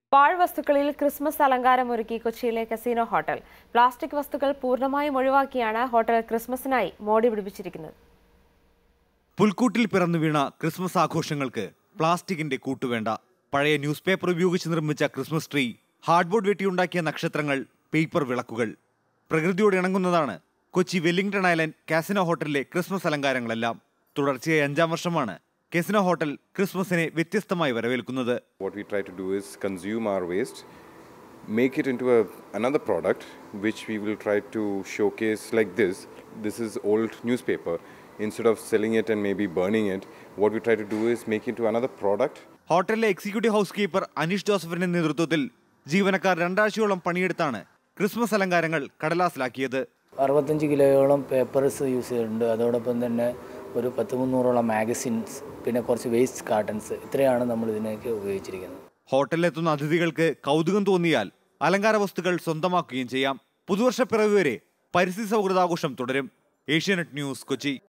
പാഴ്വസ്തുക്കളിൽ Christmas അലങ്കാരമൊരുക്കി കൊച്ചിയിലെ casino hotel plastic വസ്തുക്കൾ പൂർണ്ണമായും ഒഴിവാക്കിയാണ് ഹോട്ടൽ ക്രിസ്മസിനായി മോടി പിടിപ്പിച്ചിരിക്കുന്നത് പുൽക്കൂട്ടിൽ പിറന്നു വീണ ക്രിസ്മസ് ആഘോഷങ്ങൾക്ക് പ്ലാസ്റ്റിക്കിന്റെ കൂട്ടുവേണ്ട പഴയ ന്യൂസ് പേപ്പർ ഉപയോഗിച്ച് നിർമ്മിച്ച ക്രിസ്മസ് ട്രീ ഹാർഡ്ബോർഡ് വെട്ടിയുണ്ടാക്കിയ നക്ഷത്രങ്ങൾ പേപ്പർ വിളക്കുകൾ പ്രകൃതിയോട് ഇണങ്ങുന്നതാണ് കൊച്ചി വെല്ലിംഗ്ടൺ ഐലൻഡ് കാസിനോ ഹോട്ടലിലെ ക്രിസ്മസ് അലങ്കാരങ്ങളെല്ലാം തുടർച്ചയായി അഞ്ചാം വർഷമാണ് കസിനോ ഹോട്ടൽ ക്രിസ്മസിനെ വ്യത്യസ്തമായി വരവേൽക്കുന്നത് What we try to do is consume our waste, make it into a, another product, which we will try to showcase like this. This is old newspaper. Instead of selling it and maybe burning it, what we try to do is make it into another product. ഹോട്ടലിലെ executive housekeeper Aneesh ജോസഫിന്റെ നേതൃത്വത്തിൽ ജീവനക്കാർ രണ്ടാഴ്ചയോളം പണിയെടുത്താണ് Christmas അലങ്കാരങ്ങൾ കടലാസിലാക്കിയത് അറുപത്തഞ്ച് കിലോയോളം papers use ചെയ്തിട്ടുണ്ട് അതോടൊപ്പം തന്നെ ഒരു പത്ത് മുന്നൂറോളം മാഗസിൻസ് പിന്നെ കുറച്ച് വേസ്റ്റ് കാർട്ടൺസ് ഇത്രയാണ് നമ്മൾ ഇതിനൊക്കെ ഉപയോഗിച്ചിരിക്കുന്നത് ഹോട്ടലിലെത്തുന്ന അതിഥികൾക്ക് കൗതുകം തോന്നിയാൽ അലങ്കാര വസ്തുക്കൾ സ്വന്തമാക്കുകയും ചെയ്യാം പുതുവർഷ പിറവി വരെ പരിസ്ഥിതി സൗഹൃദാഘോഷം തുടരും ഏഷ്യാനെറ്റ് ന്യൂസ് കൊച്ചി